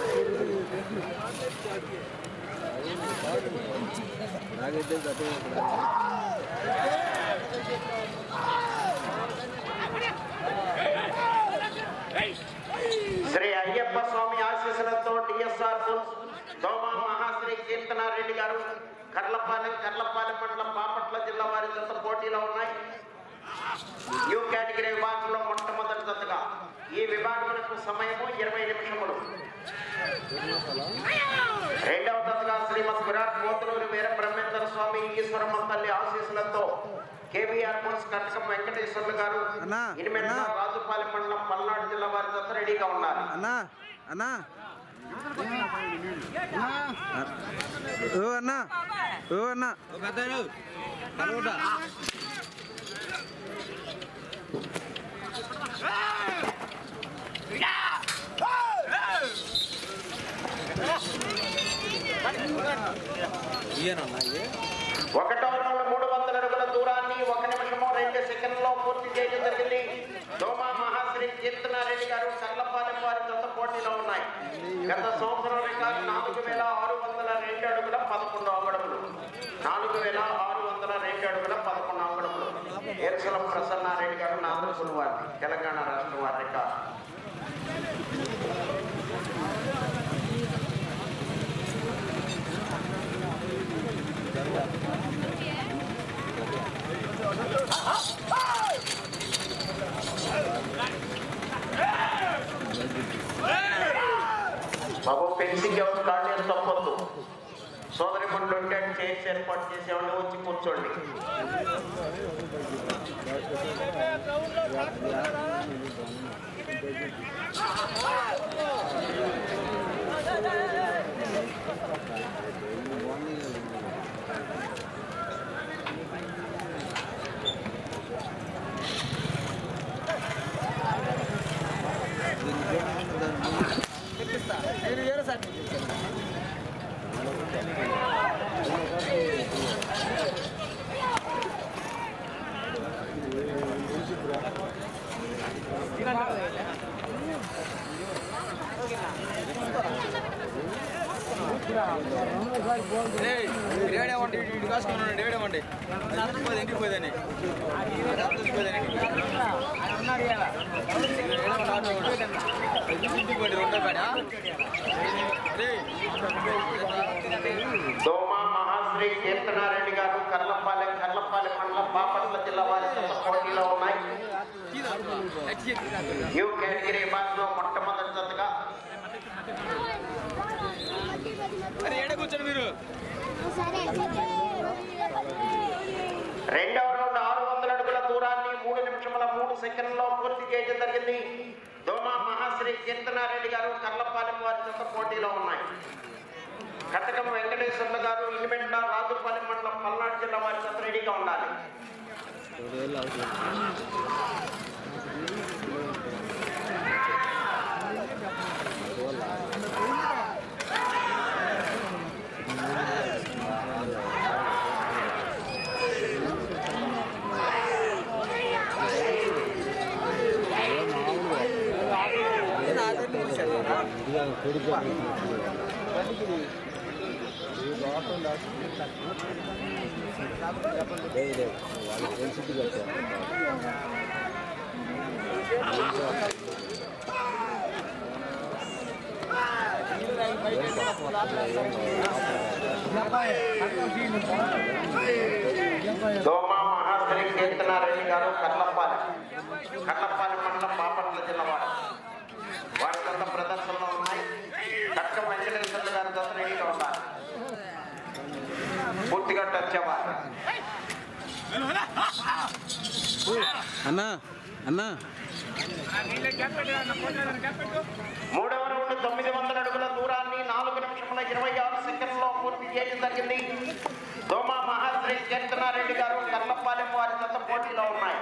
శ్రీ అయ్యప్ప స్వామి ఆశీస్సులతో DSR fulls దోమ మహాశ్రీ కీర్తనారెడ్డి గారు కర్లపాలెం కర్లపాలెం మండలం బాపట్ల జిల్లా వారి జత పోటీలో ఉన్నాయి యూ కేటగిరీ విభాగంలో మొట్టమొదటి జతగా ఈ విభాగములకు సమయము ఇరవై నిమిషములు రెండవ జతగా శ్రీమద్ విరాట్ పోతులూరి వీర బ్రహ్మేంద్ర స్వామి ఈశ్వరమ్మ తల్లి ఆశీస్సులతో కేవీఆర్ ఫుల్స్ కటకం వెంకటేశ్వర్లు గారు అన్నా, ఎనిమిది అన్నా. రాజుపాలెం మండలం పల్నాడు జిల్లా వారి జత రెడీగా ఉన్నారు అన్నా అన్నా ఓ అన్నా ఓ అన్నా ఒకటో రౌండ్ మూడు వందల అడుగుల దూరాన్ని ఒక నిమిషము రెండు సెకండ్లో పూర్తి చేయడం జరిగింది దోమా మహాశ్రీ కీర్తనారెడ్డి గారు కర్లపాలెం వారి జత పోటీలో ఉన్నాయి గత సంవత్సరం రికార్డు నాలుగు వేల ఆరు వందల రెండు అడుగుల పదకొండు అంగడములు నాలుగు వేల ఆరు వందల రెండు అడుగుల పదకొండు అంగడములు ఏర్సలం ప్రసన్నారెడ్డి గారు నాదర్శులు వారి తెలంగాణ రాష్ట్రం వారి రికార్డు బాబు ఫెన్సింగ్ ఎవరు కార్డు తప్పొద్దు సోదరి మండలి ఉంటే చైర్స్ ఏర్పాటు చేసేవాళ్ళు వచ్చి కూర్చోండి ఏడేమండి ఇటు కాసుకున్నాడు ఏడేమండి ఇంటికి పోయేదని ఇంటికి పోయి రెండో కాడా దోమా మహాశ్రీ కీర్తనారెడ్డి గారు కర్లపాలెం కర్లపాలెం మండలం బాపట్ల జిల్లా వారి జత పోటీలో ఉన్నాయి యూ కేటగిరీ విభాగంలో మొట్టమొదటి జతగా అరే ఏడ కూర్చోండి మీరు రెండవ రౌండ్ ఆరు వందల అడుగుల దూరాన్ని మూడు నిమిషముల మూడు సెకండ్లో పూర్తి చేయడం జరిగింది దోమా మహాశ్రీ కీర్తనారెడ్డి గారు కర్లపాలెం వారి జత పోటీలో ఉన్నాయి కటకం వెంకటేశ్వర్లు గారు ఇలిమెంట రాజుపాలెం మండలం పల్నాడు జిల్లా వారి జత రెడీగా ఉండాలి దోమా మహాశ్రీ కీర్తనారెడ్డి గారు కర్లపాలెం కర్లపాలెం మండలం బాపట్ల జిల్లా వారు వారి గత ప్రదర్శనలో ఉన్నాయి కట్క వెంకటేశ్వర్లు గారి గత రెడీగా ఉన్నారు పూర్తిగా టచ్ అవ్వాలి అన్నా అన్నా మూడవ రౌండ్ తొమ్మిది వందల అడుగుల దూరాన్ని నాలుగు నిమిషముల ఇరవై ఆరు సెకండ్లో పూర్తి చేయడం జరిగింది దోమా మహాశ్రీ కీర్తనారెడ్డి గారు కర్లపాలెం వారి జత పోటీలో ఉన్నాయి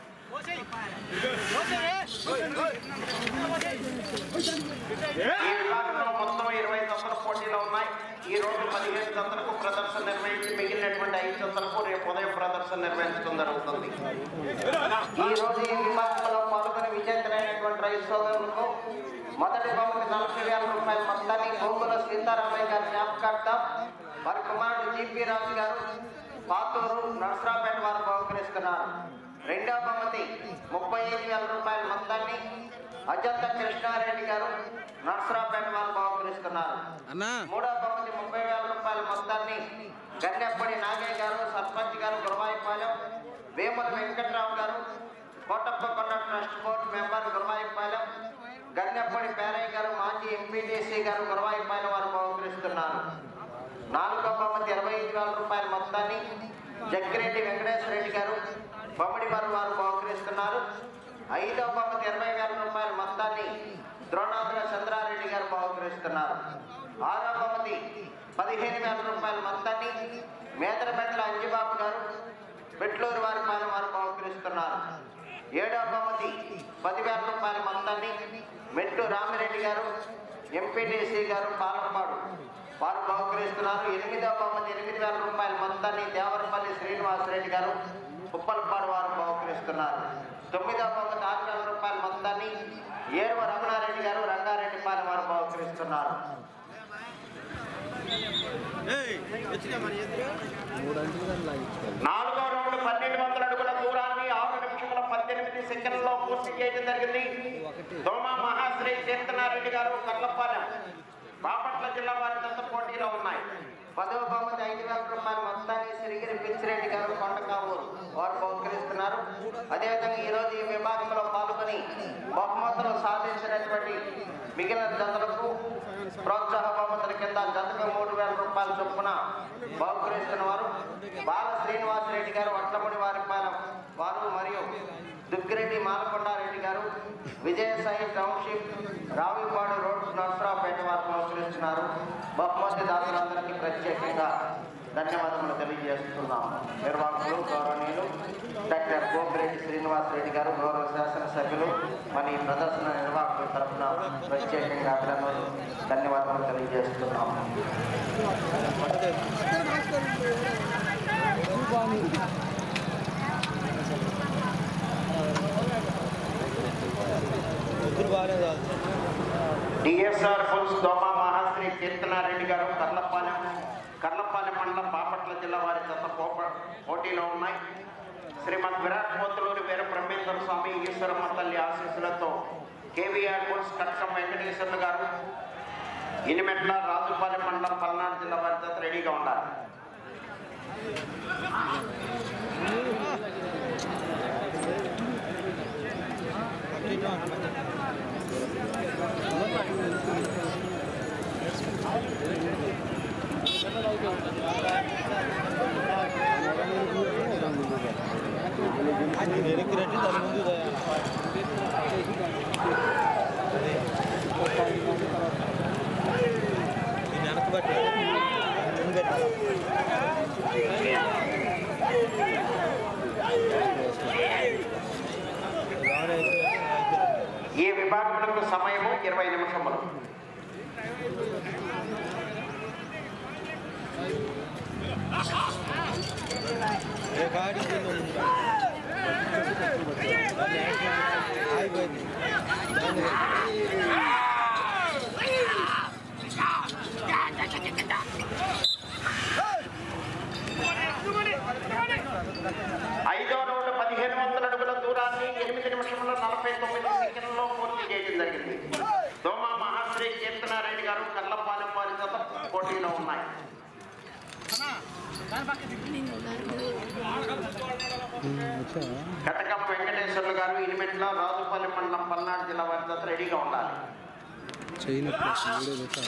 ఈ విభాగంలో మొత్తం ఇరవై జతల పోటీలో ఉన్నాయి ఈ రోజు పదిహేను జతలకు ప్రదర్శన నిర్వహించి మిగిలినటువంటి ఐదు జతలకు రేపు ఉదయం ప్రదర్శన నిర్వహించడం జరుగుతుంది ఈ రోజు ఈ విభాగంలో పాల్గొని విజేతలైనటువంటి రైతు సోదరులకు మొదటి బహుమతి నలభై వేల రూపాయల మొత్తాన్ని గోగుల సీతారామయ్య గారి జ్ఞాపకార్థం వారి కుమారుడు జీపీ రాజు గారు పాతూరు నర్సరాపేట వారు బహుకరిస్తున్నారు రెండవ బహుమతి ముప్పై ఐదు వేల రూపాయల మొత్తాన్ని అజంత కృష్ణారెడ్డి గారు నర్సరాపేట వారు బహుకరిస్తున్నారు అన్నా మూడవ బహుమతి ముప్పై వేల రూపాయల మొత్తాన్ని గన్నెప్పటి నాగయ్య గారు సర్పంచ్ గారు గురవాయిపాలెం Vemula Venkatrao garu Kotappakonda trust board member Guravayipalem Gannepati Perayya garu మాజీ ఎంపీటీసీ గారు గురవాయిపాలెం వారు బహుకరిస్తున్నారు నాలుగవ బహుమతి ఇరవై ఐదు వేల రూపాయల మొత్తాన్ని జగ్గిరెడ్డి వెంకటేశ్వర రెడ్డి గారు బొమ్మడి వారు వారు బహుకరిస్తున్నారు ఐదవ బహుమతి ఇరవై వేల రూపాయల మొత్తాన్ని ద్రోణాదుల చంద్రారెడ్డి గారు బహుకరిస్తున్నారు ఆరవ బహుమతి పదిహేను వేల రూపాయల మొత్తాన్ని మేదరపెట్టల అంజిబాబు గారు పెట్లూరు వారి పాలెం వారు బహుకరిస్తున్నారు ఏడవ బహుమతి పదివేల రూపాయల మొత్తాన్ని మెట్టు రామిరెడ్డి గారు ఎంపీటీసీ గారు పాలపాడు వారు బహుకరిస్తున్నారు ఎనిమిదవ బహుమతి ఎనిమిది వేల రూపాయల మొత్తాన్ని దేవరపల్లి శ్రీనివాసరెడ్డి గారు ఉప్పలపాడు వారు బహుకరిస్తున్నారు తొమ్మిదవ బహుమతి ఆరు వేల రూపాయల మొత్తాన్ని ఏరువ రమణారెడ్డి గారు రంగారెడ్డి పాలెం వారు బహుకరిస్తున్నారు నాలుగో రౌండ్ పన్నెండు వందల అడుగుల దూరాన్ని ఆరు నిమిషముల పద్దెనిమిది సెకండ్లలో పూర్తి చేయడం జరిగింది దోమ మహాశ్రీ కీర్తనారెడ్డి గారు కర్లపాలెం బాపట్ల జిల్లా వారి దత్త పోటీలో ఉన్నాయి పదవ బహుమతి ఐదు వేల రూపాయల మొత్తాన్ని సిరిగిరి పిచ్చిరెడ్డి గారు కొండకావూరు వారు బహుకరిస్తున్నారు అదేవిధంగా ఈ రోజు ఈ విభాగంలో పాల్గొని బహుమతులు సాధించినటువంటి మిగిలిన జతలకు ప్రోత్సాహ బహుమతుల కింద జతకు మూడు వేల రూపాయల చొప్పున బహుకరిస్తున్న వారు బాల శ్రీనివాసరెడ్డి గారు వట్లముడి వారి పాలెం వారు మరియు దుగ్గిరెడ్డి మాలకొండారెడ్డి గారు విజయసాయి టౌన్షిప్ రావిపాడు రోడ్ నర్సరావుపేట వారు బహుకరిస్తున్నారు బహుమతి దాతలందరికీ ప్రత్యేకంగా ధన్యవాదములు తెలియజేస్తున్నాం నిర్వాహకులు గౌరవనీయులు డాక్టర్ గోపిరెడ్డి శ్రీనివాసరెడ్డి గారు గౌరవ శాసనసభ్యులు మన ఈ ప్రదర్శన నిర్వాహకుల తరఫున ప్రత్యేకంగా అభినందనలు ధన్యవాదాలు తెలియజేస్తున్నాం డిఎస్ఆర్ ఫుల్స్ దోమ మహాశ్రీ కీర్తనారెడ్డి గారు కర్లపాలెం కర్లపాలెం మండలం బాపట్ల జిల్లా వారి జత పోప- పోటీలో ఉన్నాయి శ్రీమద్ విరాట్ పోతులూరి వీర బ్రహ్మేశ్వర స్వామి ఈశ్వరమ్మ తల్లి ఆశీస్సులతో కేవీఆర్ ఫుల్స్ కటకం వెంకటేశ్వర్లు గారు ఇనిమెట్ల రాజుపాలెం మండలం పల్నాడు జిల్లా వారి జత రెడీగా ఉండాలి ఈ విభాగములకు సమయము ఇరవై నిమిషములు ఐదో రౌండ్ పదిహేను వందల అడుగుల దూరాన్ని ఎనిమిది నిమిషముల నలభై తొమ్మిది సెకండ్లలో పూర్తి చేయడం జరిగింది దోమ మహాశ్రీ కీర్తనారెడ్డి గారు కల్లపాలెం వారి జత పోటీలో ఉన్నాయి కటకం వెంకటేశ్వర్లు గారు ఇనిమెట్ల రాజుపల్లి మండలం పల్నాడు జిల్లా వారి జత రెడీగా ఉండాలి చైనా ప్లస్ వీడియో పెట్టా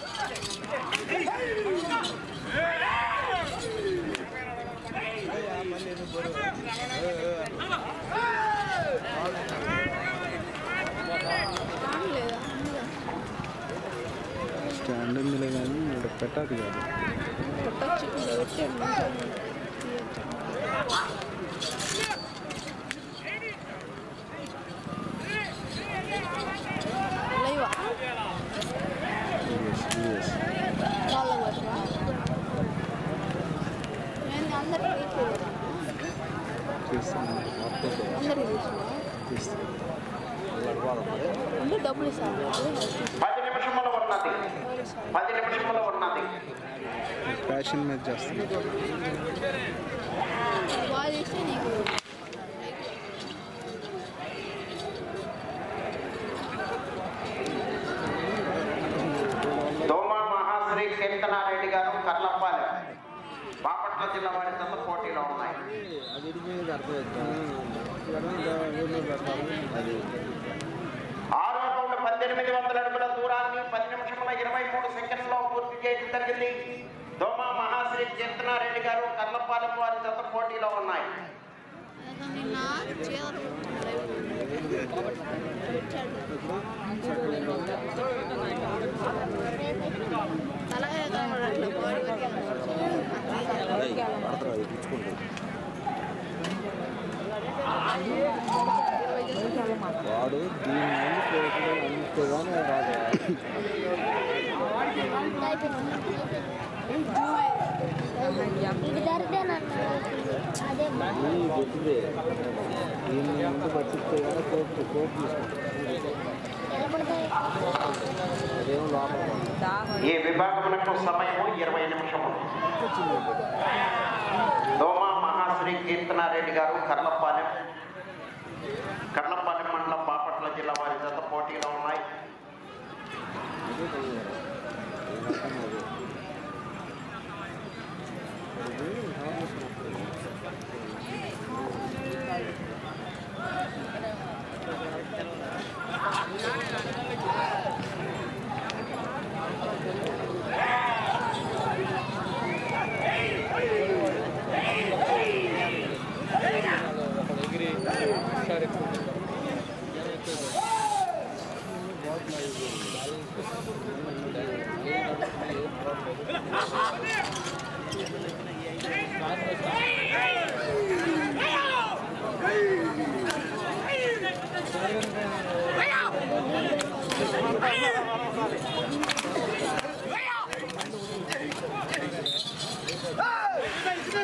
స్టాండ్ ఉందిలే కానీ ఇక్కడ పెట్టాలి కాదు పెట్టచ్చు ఇంకా పెట్టాడు మంచిగా లైవా సీరియస్ సీరియస్ వాళ్ళ వర్షమా నేను అందరికి తీసుకోలేదు చేస్తాను అందరికి తీసుకో చేస్తాను అంటే డబ్బులు ఇస్తారు పది నిమిషములు ఉన్నది పది నిమిషములు ఉన్నది ప్యాషన్ మీద చేస్తుంది వాళ్ళు ఇస్తే నీకు దోమ మహాశ్రీ కీర్తనారెడ్డి గారు కర్లప్పాలెం బాపట్ల జిల్లా వారి జత పోటీలో ఉన్నాయి ఆరో రౌండ్ పద్దెనిమిది వందల అడుగుల దూరాన్ని పది నిమిషముల ఇరవై మూడు సెకండ్లో పూర్తి చేయడం జరిగింది దోమ మహాశ్రీ కీర్తనారెడ్డి గారు కర్లపాలెం వారి జత పోటీలో ఉన్నాయి నిన్న చీర అలాగే కనబడట్లేదు వాడు దీని ముందు అంతగానే రాదు ఇది దరిదేనన్నా అదే ఈ గట్టిదే దీని ముందు పట్టిస్తే కానీ కోర్టు కోర్టు నిలబడతాయి అదేమో లోపల ఈ విభాగమునకు సమయము ఇరవై నిమిషములు దోమ మహాశ్రీ కీర్తనారెడ్డి గారు కర్లపాలెం కర్లపాలెం మండలం బాపట్ల జిల్లా వారి జత పోటీలో ఉన్నాయి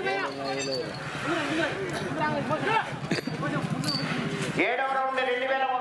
ఏడవ రౌండ్ రెండు వేల